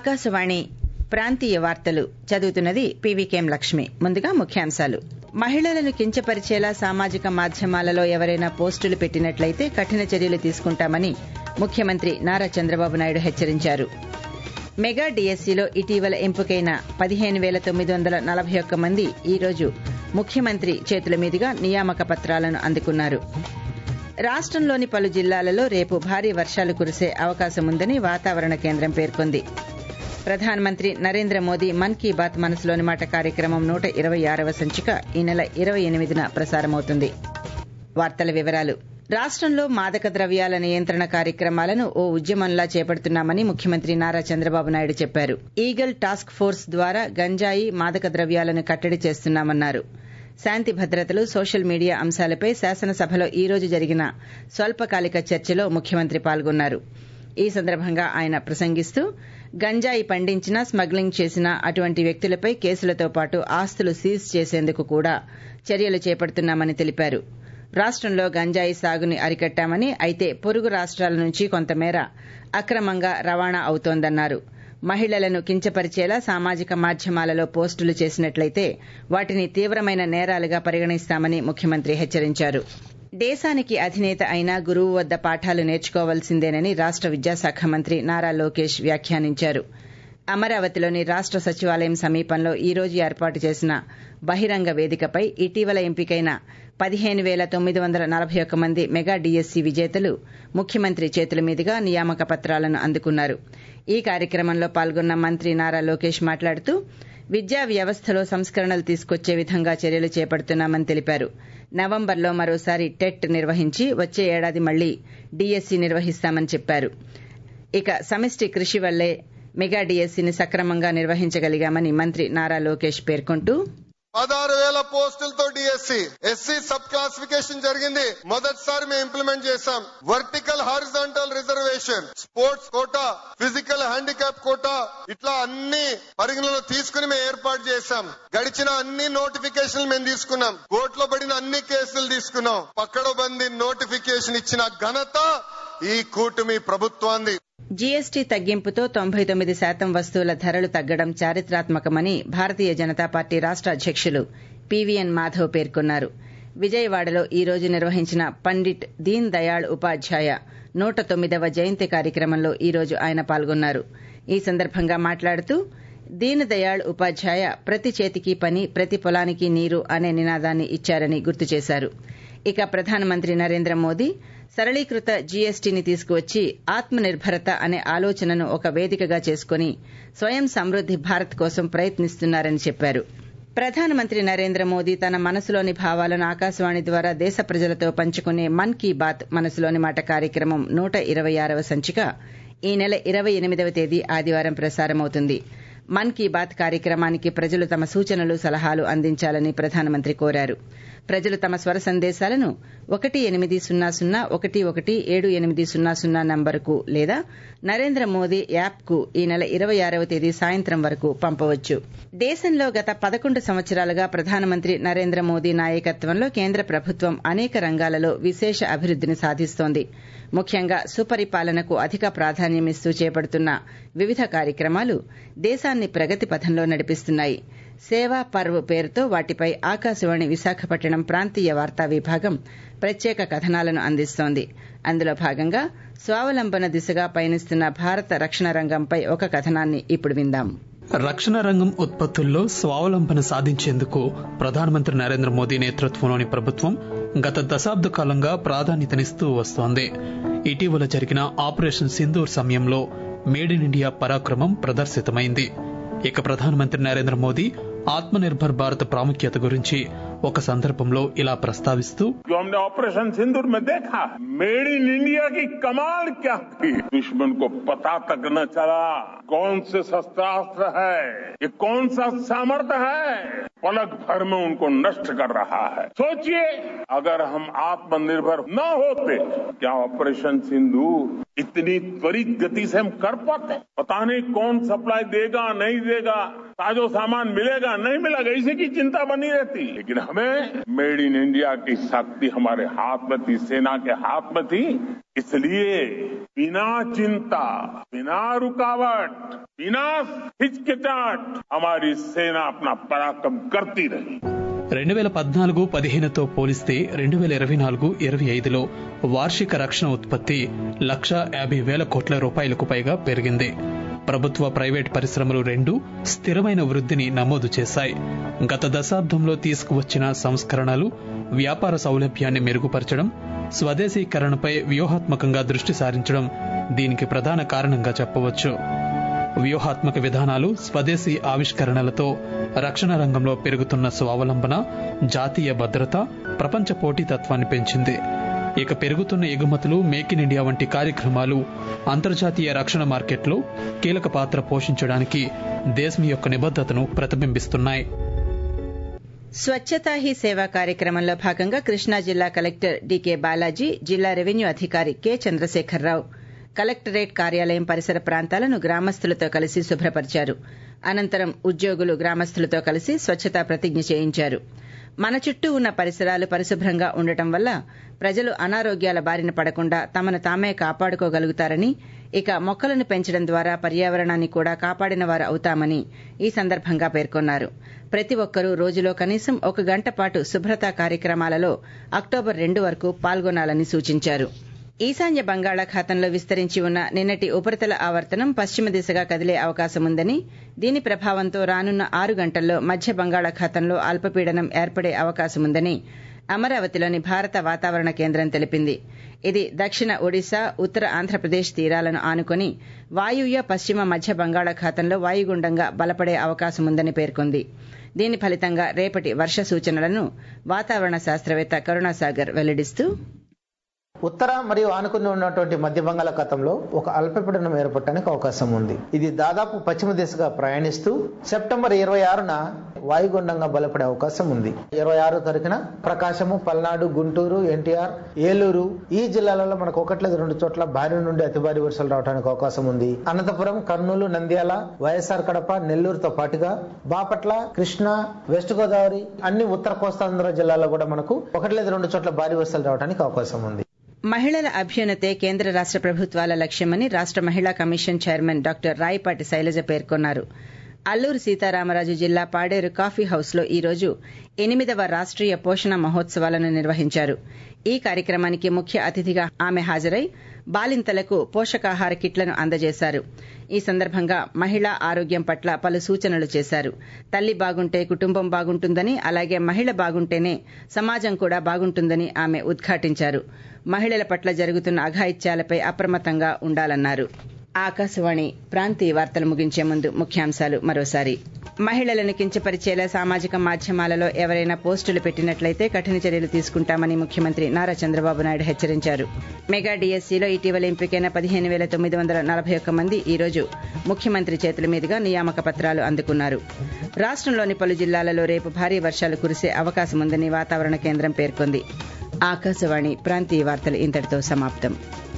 ఆకాశవాణి ప్రాంతీయ వార్తలు చదువుతున్నది పీవీకేం లక్ష్మి ముందుగా ముఖ్యాంశాలు మహిళలను కించపరిచేలా సామాజిక మాధ్యమాలలో ఎవరైనా పోస్టులు పెట్టినట్లయితే కఠిన చర్యలు తీసుకుంటామని ముఖ్యమంత్రి నారా చంద్రబాబు నాయుడు హెచ్చరించారు మెగా డీఎస్సీలో ఇటీవల ఎంపికైన పదిహేను వేల తొమ్మిది వందల నలభై ఒక్క మంది ఈ రోజు ముఖ్యమంత్రి చేతుల మీదుగా నియామక పత్రాలను అందుకున్నారు రాష్టంలోని పలు జిల్లాలలో రేపు భారీ వర్షాలు కురిసే అవకాశముందని వాతావరణ కేంద్రం పేర్కొంది ప్రధానమంత్రి నరేంద్ర మోదీ మన్ కీ బాత్ మనసులోని మాట కార్యక్రమం నూట ఇరవై ఆరవ సంచిక ఈ నెల ఇరవై ఎనిమిదిన ప్రసారమవుతుంది వార్తల వివరాలు రాష్టంలో మాదక ద్రవ్యాల నియంత్రణ కార్యక్రమాలను ఓ ఉద్యమంలా చేపడుతున్నామని ముఖ్యమంత్రి నారా చంద్రబాబు నాయుడు చెప్పారు ఈగల్ టాస్క్ ఫోర్స్ ద్వారా గంజాయి మాదక ద్రవ్యాలను కట్టడి చేస్తున్నామన్నారు శాంతి భద్రతలు సోషల్ మీడియా అంశాలపై శాసనసభలో ఈ రోజు జరిగిన స్వల్పకాలిక చర్చలో ముఖ్యమంత్రి పాల్గొన్నారు ఈ సందర్భంగా ఆయన ప్రసంగిస్తూ గంజాయి పండించినా స్మగ్లింగ్ చేసినా అటువంటి వ్యక్తులపై కేసులతో పాటు ఆస్తులు సీజ్ చేసేందుకు కూడా చర్యలు చేపడుతున్నామని తెలిపారు రాష్టంలో గంజాయి సాగుని అరికట్టామని అయితే పొరుగు రాష్ట్రాల నుంచి కొంతమేర అక్రమంగా రవాణా అవుతోందన్నారు మహిళలను కించపరిచేలా సామాజిక మాధ్యమాలలో పోస్టులు చేసినట్లయితే వాటిని తీవ్రమైన నేరాలుగా పరిగణిస్తామని ముఖ్యమంత్రి హెచ్చరించారు దేశానికి అధినేత అయిన గురువు వద్ద పాఠాలు నేర్చుకోవాల్సిందేనని రాష్ట విద్యాశాఖ మంత్రి నారా లోకేష్ వ్యాఖ్యానించారు అమరావతిలోని రాష్ట సచివాలయం సమీపంలో ఈ రోజు ఏర్పాటు చేసిన బహిరంగ వేదికపై ఇటీవల ఎంపికైన పదిహేను వేల తొమ్మిది వందల నలభై ఒక్క మంది మెగా డీఎస్సీ విజేతలు ముఖ్యమంత్రి చేతుల మీదుగా నియామక పత్రాలను అందుకున్నారు ఈ కార్యక్రమంలో పాల్గొన్న మంత్రి నారా లోకేష్ మాట్లాడుతూ విద్యా వ్యవస్థలో సంస్కరణలు తీసుకొచ్చే విధంగా చర్యలు చేపడుతున్నామని తెలిపారు నవంబర్లో మరోసారి టెట్ నిర్వహించి వచ్చే ఏడాది మళ్లీ డీఎస్సీ నిర్వహిస్తామని చెప్పారు ఇక సమిష్టి కృషి వల్లే మెగా డీఎస్సీని సక్రమంగా నిర్వహించగలిగామని మంత్రి నారా లోకేష్ పేర్కొంటూ పదహారు వేల పోస్టులతో డిఎస్సి ఎస్సీ సబ్ క్లాసిఫికేషన్ జరిగింది మొదటిసారి మేము ఇంప్లిమెంట్ చేశాం vertical horizontal reservation sports quota physical handicap quota ఇట్లా అన్ని పరిగణలో తీసుకుని మేము ఏర్పాటు చేశాం గడిచిన అన్ని నోటిఫికేషన్లు మేము తీసుకున్నాం కోర్టులో పడిన అన్ని కేసులు తీసుకున్నాం పక్కడబంది నోటిఫికేషన్ ఇచ్చిన ఘనత ఈ కూటమి ప్రభుత్వాన్ని జీఎస్టీ తగ్గింపుతో తొంభై తొమ్మిది శాతం వస్తువుల ధరలు తగ్గడం చారిత్రాత్మకమని భారతీయ జనతా పార్టీ రాష్ట అధ్యకులు పీవీఎన్ మాధవ్ పేర్కొన్నారు విజయవాడలో ఈ రోజు నిర్వహించిన పండిట్ దీన్ దయాళ్ ఉపాధ్యాయ నూట తొమ్మిదవ జయంతి కార్యక్రమంలో ఈ రోజు ఆయన పాల్గొన్నారు ఈ సందర్భంగా మాట్లాడుతూ దీన్ దయాళ్ ఉపాధ్యాయ ప్రతి చేతికి పని ప్రతి పొలానికి నీరు అనే నినాదాన్ని ఇచ్చారని గుర్తు చేశారు ఇక ప్రధానమంత్రి నరేంద్ర మోదీ సరళీకృత జీఎస్టీని తీసుకువచ్చి ఆత్మనిర్భరత అనే ఆలోచనను ఒక వేదికగా చేసుకుని స్వయం సమృద్ది భారత్ కోసం ప్రయత్నిస్తున్నారని చెప్పారు ప్రధానమంత్రి నరేంద్ర మోదీ తన మనసులోని భావాలను ఆకాశవాణి ద్వారా దేశ ప్రజలతో పంచుకునే మన్ కీ బాత్ మనసులోని మాట కార్యక్రమం నూట ఇరవై ఆరవ సంచిక ఈ నెల ఇరవై ఎనిమిదవ తేదీ ఆదివారం ప్రసారమవుతుంది మన్ కీ బాత్ కార్యక్రమానికి ప్రజలు తమ సూచనలు సలహాలు అందించాలని ప్రధానమంత్రి కోరారు ప్రజలు తమ స్వర సందేశాలను ఒకటి ఎనిమిది సున్నా సున్నా ఒకటి ఒకటి ఏడు ఎనిమిది సున్నా సున్నా నంబరుకు లేదా నరేంద్ర మోదీ యాప్కు ఈ నెల ఇరవై ఆరవ తేదీ సాయంత్రం వరకు పంపవచ్చు దేశంలో గత పదకొండు సంవత్సరాలుగా ప్రధానమంత్రి నరేంద్ర మోదీ నాయకత్వంలో కేంద్ర ప్రభుత్వం అనేక రంగాలలో విశేష అభివృద్దిని సాధిస్తోంది ముఖ్యంగా సుపరిపాలనకు అధిక ప్రాధాన్యమిస్తూ చేపడుతున్న వివిధ కార్యక్రమాలు దేశాన్ని ప్రగతి పథంలో నడిపిస్తున్నాయి సేవా పర్వ్ పేరుతో వాటిపై ఆకాశవాణి విశాఖపట్నం ప్రాంతీయ వార్తా విభాగం ప్రత్యేక కథనాలను అందిస్తోంది అందులో భాగంగా స్వావలంబన దిశగా పయనిస్తున్న భారత రక్షణ రంగంపై ఒక కథనాన్ని ఇప్పుడు విందాం రక్షణ రంగం ఉత్పత్తుల్లో స్వావలంబన సాధించేందుకు ప్రధానమంత్రి నరేంద్ర మోదీ నేతృత్వంలోని ప్రభుత్వం గత దశాబ్ద కాలంగా ప్రాధాన్యతనిస్తూ వస్తోంది ఇటీవల జరిగిన ఆపరేషన్ సింధూర్ సమయంలో మేడ్ ఇన్ ఇండియా పరాక్రమం ప్రదర్శితమైంది ఇక ప్రధానమంత్రి నరేంద్ర మోదీ ఆత్మనిర్భర్ భారత్ ప్రాముఖ్యత గురించి ఒక సందర్భంలో ఇలా ప్రస్తావిస్తూ जो हमने ऑपरेशन सिंदूर में देखा मेड इन इंडिया की कमाल क्या थी दुश्मन को पता तक न चला कौन से शस्त्रास्त्र है ये कौन सा सामर्थ्य है पलक भर में उनको नष्ट कर रहा है सोचिए अगर हम आत्मनिर्भर न होते क्या ऑपरेशन सिंदूर इतनी त्वरित गति से हम कर पाते पता नहीं कौन सप्लाई देगा नहीं देगा साजो सामान मिलेगा नहीं मिलेगा इसी की चिंता बनी रहती लेकिन हमें मेड इन इंडिया की शक्ति हमारे हाथ में थी सेना के हाथ में थी इसलिए बिना चिंता बिना रुकावट बिना हिचकिचाहट हमारी सेना अपना पराक्रम करती रही రెండు వేల పద్నాలుగు పదిహేనుతో పోలిస్తే రెండు వేల ఇరవై నాలుగు ఇరవై ఐదులో వార్షిక రక్షణ ఉత్పత్తి లక్ష యాభై వేల కోట్ల రూపాయలకు పైగా పెరిగింది ప్రభుత్వ ప్రైవేట్ పరిశ్రమలు రెండు స్థిరమైన వృద్ధిని నమోదు చేశాయి గత దశాబ్దంలో తీసుకువచ్చిన సంస్కరణలు వ్యాపార సౌలభ్యాన్ని మెరుగుపరచడం స్వదేశీకరణపై వ్యూహాత్మకంగా దృష్టి సారించడం దీనికి ప్రధాన కారణంగా చెప్పవచ్చు వ్యూహాత్మక విధానాలు స్వదేశీ ఆవిష్కరణలతో రక్షణ రంగంలో పెరుగుతున్న స్వావలంబన జాతీయ భద్రత ప్రపంచ పోటీతత్వాన్ని పెంచింది ఇక పెరుగుతున్న ఎగుమతులు మేక్ ఇన్ ఇండియా వంటి కార్యక్రమాలు అంతర్జాతీయ రక్షణ మార్కెట్లో కీలక పాత్ర పోషించడానికి దేశం యొక్క నిబద్ధతను ప్రతిబింబిస్తున్నాయి స్వచ్ఛతా హీ సేవా కార్యక్రమంలో భాగంగా కృష్ణా జిల్లా కలెక్టర్ డీకే బాలాజీ జిల్లా రెవెన్యూ అధికారి కె చంద్రశేఖరరావు కలెక్టరేట్ కార్యాలయం పరిసర ప్రాంతాలను గ్రామస్తులతో కలిసి శుభ్రపరిచారు అనంతరం ఉద్యోగులు గ్రామస్తులతో కలిసి స్వచ్ఛతా ప్రతిజ్ఞ చేయించారు మన చుట్టూ ఉన్న పరిసరాలు పరిశుభ్రంగా ఉండటం వల్ల ప్రజలు అనారోగ్యాల బారిన పడకుండా తమను తామే కాపాడుకోగలుగుతారని ఇక మొక్కలను పెంచడం ద్వారా పర్యావరణాన్ని కూడా కాపాడిన వారు అవుతామని ఈ సందర్భంగా పేర్కొన్నారు ప్రతి ఒక్కరూ రోజులో కనీసం ఒక గంట పాటు శుభ్రతా కార్యక్రమాలలో అక్టోబర్ రెండు వరకు పాల్గొనాలని సూచించారు ఈశాన్య బంగాళాఖాతంలో విస్తరించి ఉన్న నిన్నటి ఉపరితల ఆవర్తనం పశ్చిమ దిశగా కదిలే అవకాశం ఉందని దీని ప్రభావంతో రానున్న ఆరు గంటల్లో మధ్య బంగాళాఖాతంలో అల్పపీడనం ఏర్పడే అవకాశం ఉందని అమరావతిలోని భారత వాతావరణ కేంద్రం తెలిపింది ఇది దక్షిణ ఒడిశా ఉత్తర ఆంధ్రప్రదేశ్ తీరాలను ఆనుకొని వాయువ్య పశ్చిమ మధ్య బంగాళాఖాతంలో వాయుగుండంగా బలపడే అవకాశం ఉందని పేర్కొంది దీని ఫలితంగా రేపటి వర్ష సూచనలను వాతావరణ శాస్త్రవేత్త కరుణాసాగర్ వెల్లడిస్తూ ఉత్తర మరియు ఆనుకుని ఉన్నటువంటి మధ్య బంగాళాఖాతంలో ఒక అల్పపీడనం ఏర్పడటానికి అవకాశం ఉంది ఇది దాదాపు పశ్చిమ దిశగా ప్రయాణిస్తూ సెప్టెంబర్ ఇరవై ఆరున వాయుగుండంగా బలపడే అవకాశం ఉంది ఇరవై ఆరు తారీఖున ప్రకాశము పల్నాడు గుంటూరు ఎన్టీఆర్ ఏలూరు ఈ జిల్లాలలో మనకు ఒకటి లేదు రెండు చోట్ల భారీ నుండి అతి భారీ వర్షాలు రావడానికి అవకాశం ఉంది అనంతపురం కర్నూలు నంద్యాల వైఎస్ఆర్ కడప నెల్లూరుతో పాటుగా బాపట్ల కృష్ణా వెస్ట్ గోదావరి అన్ని ఉత్తర కోస్తాంధ్ర జిల్లాలో కూడా మనకు ఒకటి లేదు రెండు చోట్ల భారీ వర్షాలు రావడానికి అవకాశం ఉంది మహిళల అభ్యున్నతే కేంద్ర రాష్ట ప్రభుత్వాల లక్ష్యమని రాష్ట మహిళా commission chairman doctor Rayapati Sailaja పేర్కొన్నారు అల్లూరు సీతారామరాజు జిల్లా పాడేరు కాఫీ హౌస్లో ఈ రోజు ఎనిమిదవ రాష్ట్రీయ పోషణ మహోత్సవాలను నిర్వహించారు ఈ కార్యక్రమానికి ముఖ్య అతిథిగా ఆమె హాజరై బాలింతలకు పోషకాహార కిట్లను అందజేశారు ఈ సందర్భంగా మహిళా ఆరోగ్యం పట్ల పలు సూచనలు చేశారు తల్లి బాగుంటే కుటుంబం బాగుంటుందని అలాగే మహిళ బాగుంటేనే సమాజం కూడా బాగుంటుందని ఆమె ఉద్ఘాటించారు మహిళల పట్ల జరుగుతున్న అఘాయిత్యాలపై అప్రమత్తంగా ఉండాలన్నారు ఆకాశవాణి ప్రాంతీయ వార్తలు ముగించే ముందు ముఖ్యాంశాలు మరోసారి మహిళలను కించపరిచేలా సామాజిక మాధ్యమాలలో ఎవరైనా పోస్టులు పెట్టినట్లయితే కఠిన చర్యలు తీసుకుంటామని ముఖ్యమంత్రి నారా చంద్రబాబు నాయుడు హెచ్చరించారు మెగా డిఎస్సీలో ఇటీవల ఎంపికైన పదిహేను వేల తొమ్మిది వందల నలభై ఒక్క మంది ఈ రోజు ముఖ్యమంత్రి చేతుల మీదుగా నియామక పత్రాలు అందుకున్నారు రాష్ట్రంలోని పలు జిల్లాలలో రేపు భారీ వర్షాలు కురిసే అవకాశం ఉందని వాతావరణ కేంద్రం పేర్కొంది ఆకాశవాణి ప్రాంతీయ వార్తలు ఇంతటితో సమాప్తం